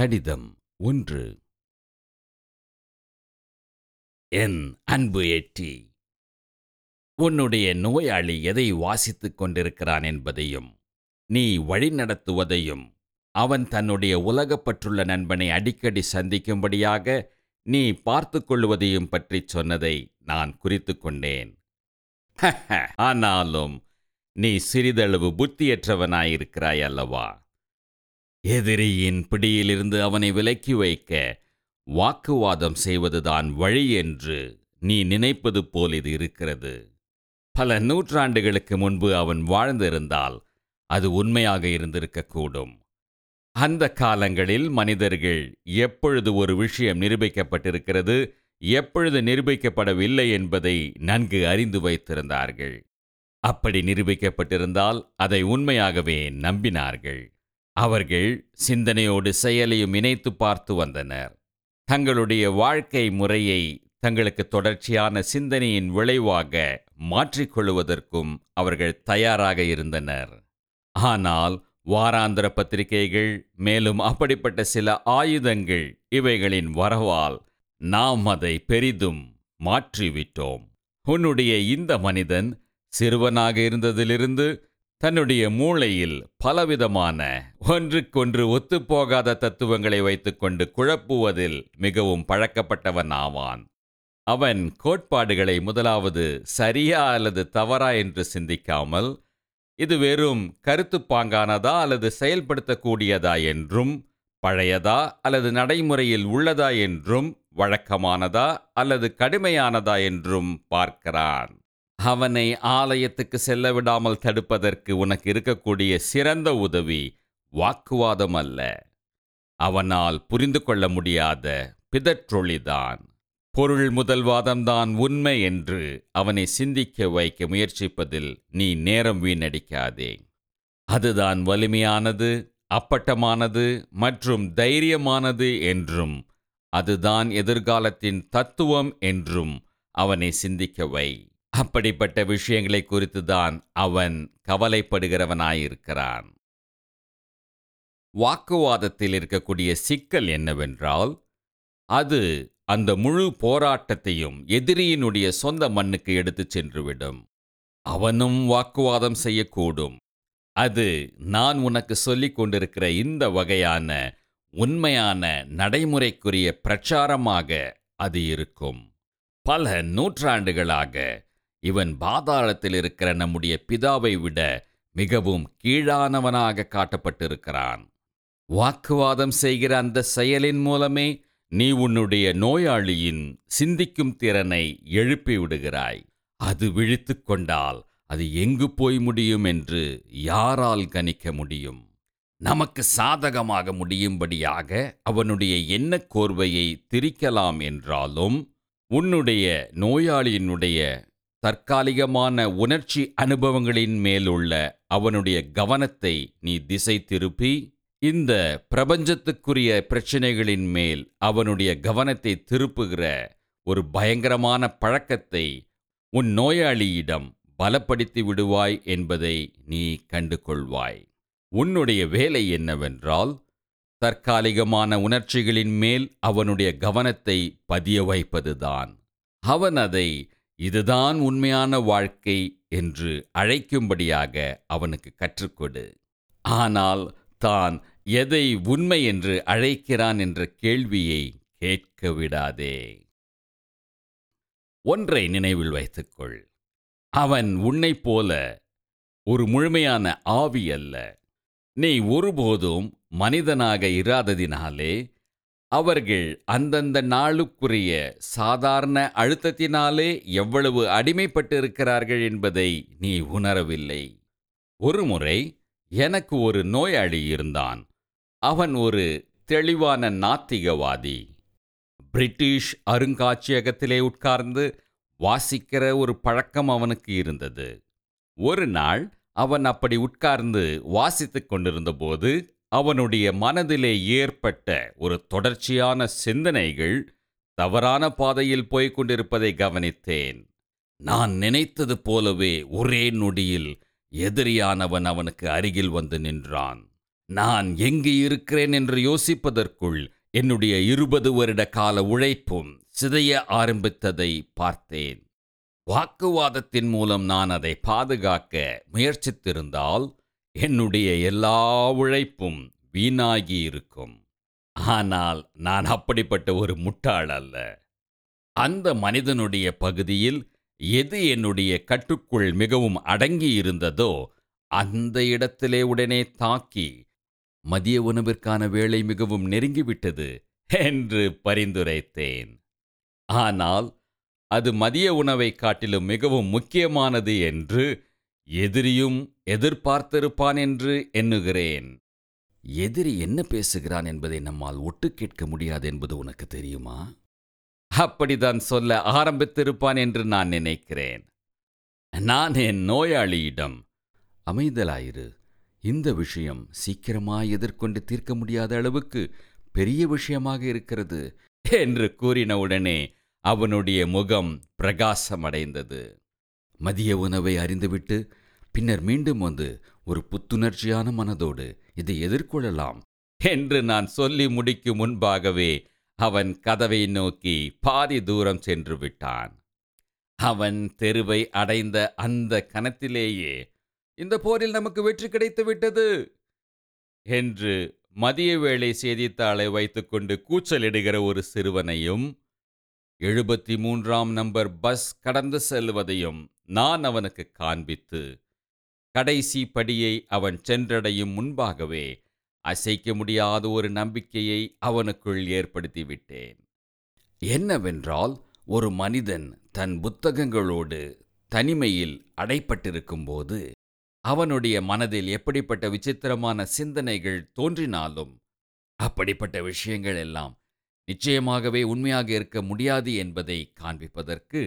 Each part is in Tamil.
கடிதம் ஒன்று என் அன்பு எட்டி உன்னுடைய நோயாளி எதை வாசித்துக் கொண்டிருக்கிறான் என்பதையும் நீ வழிநடத்துவதையும் அவன் தன்னுடைய உலகப்பற்றுள்ள நண்பனை அடிக்கடி சந்திக்கும்படியாக நீ பார்த்துக் கொள்வதையும் பற்றிச் சொன்னதை நான் குறித்துக் கொண்டேன் ஆனாலும் நீ சிறிதளவு புத்தியற்றவனாயிருக்கிறாய் அல்லவா எதிரியின் பிடியிலிருந்து அவனை விலக்கி வைக்க வாக்குவாதம் செய்வதுதான் வழி என்று நீ நினைப்பது போல் இது இருக்கிறது பல நூற்றாண்டுகளுக்கு முன்பு அவன் வாழ்ந்திருந்தால் அது உண்மையாக இருந்திருக்கக்கூடும் அந்த காலங்களில் மனிதர்கள் எப்பொழுது ஒரு விஷயம் நிரூபிக்கப்பட்டிருக்கிறது எப்பொழுது நிரூபிக்கப்படவில்லை என்பதை நன்கு அறிந்து வைத்திருந்தார்கள் அப்படி நிரூபிக்கப்பட்டிருந்தால் அதை உண்மையாகவே நம்பினார்கள் அவர்கள் சிந்தனையோடு செயலையும் இணைத்து பார்த்து வந்தனர் தங்களுடைய வாழ்க்கை முறையை தங்களுக்கு தொடர்ச்சியான சிந்தனையின் விளைவாக மாற்றிக்கொள்வதற்கும் அவர்கள் தயாராக இருந்தனர் ஆனால் வாராந்திர பத்திரிகைகள் மேலும் அப்படிப்பட்ட சில ஆயுதங்கள் இவைகளின் வரவால் நாம் அதை பெரிதும் மாற்றிவிட்டோம் உன்னுடைய இந்த மனிதன் சிறுவனாக இருந்ததிலிருந்து தன்னுடைய மூளையில் பலவிதமான ஒன்றுக்கொன்று ஒத்துப்போகாத தத்துவங்களை வைத்துக்கொண்டு குழப்புவதில் மிகவும் பழக்கப்பட்டவன் ஆவான் அவன் கோட்பாடுகளை முதலாவது சரியா அல்லது தவறா என்று சிந்திக்காமல் இது வெறும் கருத்துப்பாங்கானதா அல்லது செயல்படுத்தக்கூடியதா என்றும் பழையதா அல்லது நடைமுறையில் உள்ளதா என்றும் வழக்கமானதா அல்லது கடுமையானதா என்றும் பார்க்கிறான் அவனை ஆலயத்துக்கு செல்ல விடாமல் தடுப்பதற்கு உனக்கு இருக்கக்கூடிய சிறந்த உதவி வாக்குவாதம் அல்ல அவனால் புரிந்து கொள்ள முடியாத பிதற்றொளிதான் பொருள் முதல்வாதம்தான் உண்மை என்று அவனை சிந்திக்க வைக்க முயற்சிப்பதில் நீ நேரம் வீணடிக்காதே அதுதான் வலிமையானது அப்பட்டமானது மற்றும் தைரியமானது என்றும் அதுதான் எதிர்காலத்தின் தத்துவம் என்றும் அவனை சிந்திக்க வை அப்படிப்பட்ட விஷயங்களை குறித்துதான் அவன் கவலைப்படுகிறவனாயிருக்கிறான் வாக்குவாதத்தில் இருக்கக்கூடிய சிக்கல் என்னவென்றால் அது அந்த முழு போராட்டத்தையும் எதிரியினுடைய சொந்த மண்ணுக்கு எடுத்துச் சென்றுவிடும் அவனும் வாக்குவாதம் செய்யக்கூடும் அது நான் உனக்கு சொல்லிக் கொண்டிருக்கிற இந்த வகையான உண்மையான நடைமுறைக்குரிய பிரச்சாரமாக அது இருக்கும் பல நூற்றாண்டுகளாக இவன் பாதாளத்தில் இருக்கிற நம்முடைய பிதாவை விட மிகவும் கீழானவனாக காட்டப்பட்டிருக்கிறான் வாக்குவாதம் செய்கிற அந்த செயலின் மூலமே நீ உன்னுடைய நோயாளியின் சிந்திக்கும் திறனை எழுப்பி விடுகிறாய் அது விழித்து கொண்டால் அது எங்கு போய் முடியும் என்று யாரால் கணிக்க முடியும் நமக்கு சாதகமாக முடியும்படியாக அவனுடைய எண்ணக் கோர்வையை திரிக்கலாம் என்றாலும் உன்னுடைய நோயாளியினுடைய தற்காலிகமான உணர்ச்சி அனுபவங்களின் மேலுள்ள அவனுடைய கவனத்தை நீ திசை திருப்பி இந்த பிரபஞ்சத்துக்குரிய பிரச்சனைகளின் மேல் அவனுடைய கவனத்தை திருப்புகிற ஒரு பயங்கரமான பழக்கத்தை உன் நோயாளியிடம் பலப்படுத்தி விடுவாய் என்பதை நீ கண்டு கொள்வாய் உன்னுடைய வேலை என்னவென்றால் தற்காலிகமான உணர்ச்சிகளின் மேல் அவனுடைய கவனத்தை பதிய வைப்பதுதான் அவன் அதை இதுதான் உண்மையான வாழ்க்கை என்று அழைக்கும்படியாக அவனுக்கு கற்றுக்கொடு ஆனால் தான் எதை உண்மை என்று அழைக்கிறான் என்ற கேள்வியை கேட்க விடாதே ஒன்றை நினைவில் வைத்துக்கொள் அவன் உன்னைப் போல ஒரு முழுமையான ஆவி அல்ல நீ ஒருபோதும் மனிதனாக இராததினாலே அவர்கள் அந்தந்த நாளுக்குரிய சாதாரண அழுத்தத்தினாலே எவ்வளவு அடிமைப்பட்டு இருக்கிறார்கள் என்பதை நீ உணரவில்லை ஒருமுறை எனக்கு ஒரு நோயாளி இருந்தான் அவன் ஒரு தெளிவான நாத்திகவாதி பிரிட்டிஷ் அருங்காட்சியகத்திலே உட்கார்ந்து வாசிக்கிற ஒரு பழக்கம் அவனுக்கு இருந்தது ஒரு நாள் அவன் அப்படி உட்கார்ந்து வாசித்துக் கொண்டிருந்தபோது அவனுடைய மனதிலே ஏற்பட்ட ஒரு தொடர்ச்சியான சிந்தனைகள் தவறான பாதையில் போய்க் கொண்டிருப்பதை கவனித்தேன் நான் நினைத்தது போலவே ஒரே நொடியில் எதிரியானவன் அவனுக்கு அருகில் வந்து நின்றான் நான் எங்கு இருக்கிறேன் என்று யோசிப்பதற்குள் என்னுடைய இருபது வருட கால உழைப்பும் சிதைய ஆரம்பித்ததை பார்த்தேன் வாக்குவாதத்தின் மூலம் நான் அதை பாதுகாக்க முயற்சித்திருந்தால் என்னுடைய எல்லா உழைப்பும் வீணாகி இருக்கும் ஆனால் நான் அப்படிப்பட்ட ஒரு முட்டாள் அல்ல அந்த மனிதனுடைய பகுதியில் எது என்னுடைய கட்டுக்குள் மிகவும் அடங்கி இருந்ததோ அந்த இடத்திலே உடனே தாக்கி மதிய உணவிற்கான வேளை மிகவும் நெருங்கிவிட்டது என்று பரிந்துரைத்தேன் ஆனால் அது மதிய உணவை காட்டிலும் மிகவும் முக்கியமானது என்று எதிரியும் எதிர்பார்த்திருப்பான் என்று எண்ணுகிறேன் எதிரி என்ன பேசுகிறான் என்பதை நம்மால் ஒட்டு கேட்க முடியாது என்பது உனக்கு தெரியுமா அப்படிதான் சொல்ல ஆரம்பித்திருப்பான் என்று நான் நினைக்கிறேன் நான் என் நோயாளியிடம் அமைதலாயிரு இந்த விஷயம் சீக்கிரமாய் எதிர்கொண்டு தீர்க்க முடியாத அளவுக்கு பெரிய விஷயமாக இருக்கிறது என்று கூறினவுடனே அவனுடைய முகம் பிரகாசமடைந்தது மதிய உணவை அறிந்துவிட்டு பின்னர் மீண்டும் வந்து ஒரு புத்துணர்ச்சியான மனதோடு இதை எதிர்கொள்ளலாம் என்று நான் சொல்லி முடிக்கும் முன்பாகவே அவன் கதவை நோக்கி பாதி தூரம் சென்று விட்டான் அவன் தெருவை அடைந்த அந்த கணத்திலேயே இந்த போரில் நமக்கு வெற்றி கிடைத்து விட்டது என்று மதிய வேளை செய்தித்தாளை வைத்துக்கொண்டு கூச்சலிடுகிற ஒரு சிறுவனையும் எழுபத்தி மூன்றாம் நம்பர் பஸ் கடந்து செல்வதையும் நான் அவனுக்கு காண்பித்து கடைசி படியை அவன் சென்றடையும் முன்பாகவே அசைக்க முடியாத ஒரு நம்பிக்கையை அவனுக்குள் ஏற்படுத்திவிட்டேன் என்னவென்றால் ஒரு மனிதன் தன் புத்தகங்களோடு தனிமையில் அடைப்பட்டிருக்கும்போது அவனுடைய மனதில் எப்படிப்பட்ட விசித்திரமான சிந்தனைகள் தோன்றினாலும் அப்படிப்பட்ட விஷயங்கள் எல்லாம் நிச்சயமாகவே உண்மையாக இருக்க முடியாது என்பதை காண்பிப்பதற்கு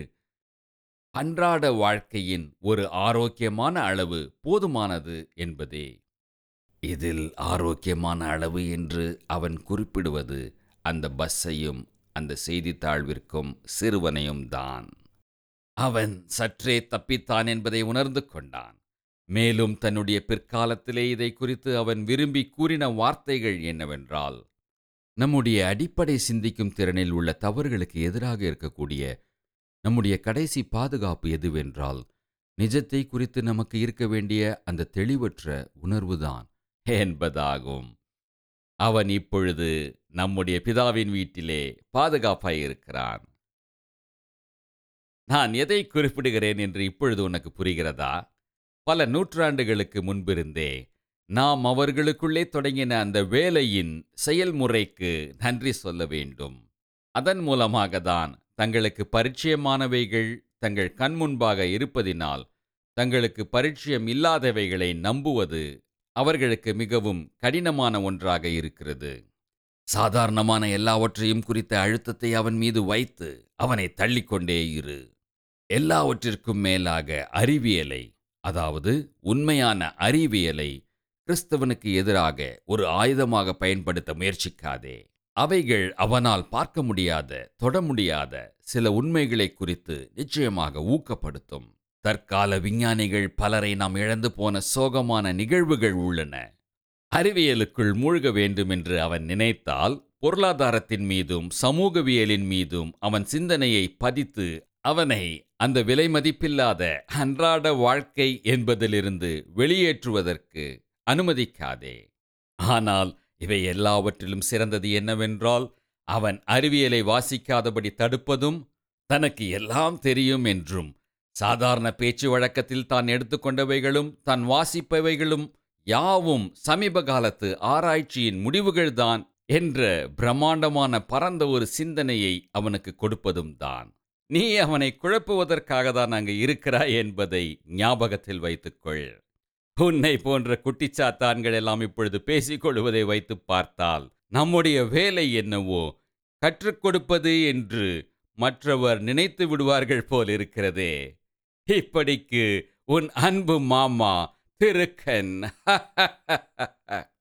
அன்றாட வாழ்க்கையின் ஒரு ஆரோக்கியமான அளவு போதுமானது என்பதே இதில் ஆரோக்கியமான அளவு என்று அவன் குறிப்பிடுவது அந்த பஸ்ஸையும் அந்த செய்தித்தாழ்விற்கும் சிறுவனையும் தான் அவன் சற்றே தப்பித்தான் என்பதை உணர்ந்து கொண்டான் மேலும் தன்னுடைய பிற்காலத்திலே இதை குறித்து அவன் விரும்பி கூறின வார்த்தைகள் என்னவென்றால் நம்முடைய அடிப்படை சிந்திக்கும் திறனில் உள்ள தவறுகளுக்கு எதிராக இருக்கக்கூடிய நம்முடைய கடைசி பாதுகாப்பு எதுவென்றால் நிஜத்தை குறித்து நமக்கு இருக்க வேண்டிய அந்த தெளிவற்ற உணர்வுதான் என்பதாகும் அவன் இப்பொழுது நம்முடைய பிதாவின் வீட்டிலே பாதுகாப்பாய் இருக்கிறான் நான் எதை குறிப்பிடுகிறேன் என்று இப்பொழுது உனக்கு புரிகிறதா பல நூற்றாண்டுகளுக்கு முன்பிருந்தே நாம் அவர்களுக்குள்ளே தொடங்கின அந்த வேலையின் செயல்முறைக்கு நன்றி சொல்ல வேண்டும் அதன் மூலமாக தான் தங்களுக்கு பரிச்சயமானவைகள் தங்கள் கண் முன்பாக இருப்பதினால் தங்களுக்கு பரிச்சயம் இல்லாதவைகளை நம்புவது அவர்களுக்கு மிகவும் கடினமான ஒன்றாக இருக்கிறது சாதாரணமான எல்லாவற்றையும் குறித்த அழுத்தத்தை அவன் மீது வைத்து அவனை தள்ளிக்கொண்டே இரு எல்லாவற்றிற்கும் மேலாக அறிவியலை அதாவது உண்மையான அறிவியலை கிறிஸ்தவனுக்கு எதிராக ஒரு ஆயுதமாக பயன்படுத்த முயற்சிக்காதே அவைகள் அவனால் பார்க்க முடியாத தொட முடியாத சில உண்மைகளை குறித்து நிச்சயமாக ஊக்கப்படுத்தும் தற்கால விஞ்ஞானிகள் பலரை நாம் இழந்து போன சோகமான நிகழ்வுகள் உள்ளன அறிவியலுக்குள் மூழ்க வேண்டும் என்று அவன் நினைத்தால் பொருளாதாரத்தின் மீதும் சமூகவியலின் மீதும் அவன் சிந்தனையை பதித்து அவனை அந்த விலை மதிப்பில்லாத அன்றாட வாழ்க்கை என்பதிலிருந்து வெளியேற்றுவதற்கு அனுமதிக்காதே ஆனால் இவை எல்லாவற்றிலும் சிறந்தது என்னவென்றால் அவன் அறிவியலை வாசிக்காதபடி தடுப்பதும் தனக்கு எல்லாம் தெரியும் என்றும் சாதாரண பேச்சு வழக்கத்தில் தான் எடுத்துக்கொண்டவைகளும் தான் வாசிப்பவைகளும் யாவும் சமீப காலத்து ஆராய்ச்சியின் முடிவுகள்தான் என்ற பிரம்மாண்டமான பரந்த ஒரு சிந்தனையை அவனுக்கு கொடுப்பதும் தான் நீ அவனை குழப்புவதற்காக தான் அங்கு இருக்கிறாய் என்பதை ஞாபகத்தில் வைத்துக்கொள் உன்னை போன்ற குட்டிச்சாத்தான்கள் எல்லாம் இப்பொழுது பேசிக் கொள்வதை வைத்து பார்த்தால் நம்முடைய வேலை என்னவோ கற்றுக் கொடுப்பது என்று மற்றவர் நினைத்து விடுவார்கள் போல் இருக்கிறதே இப்படிக்கு உன் அன்பு மாமா திருக்கன்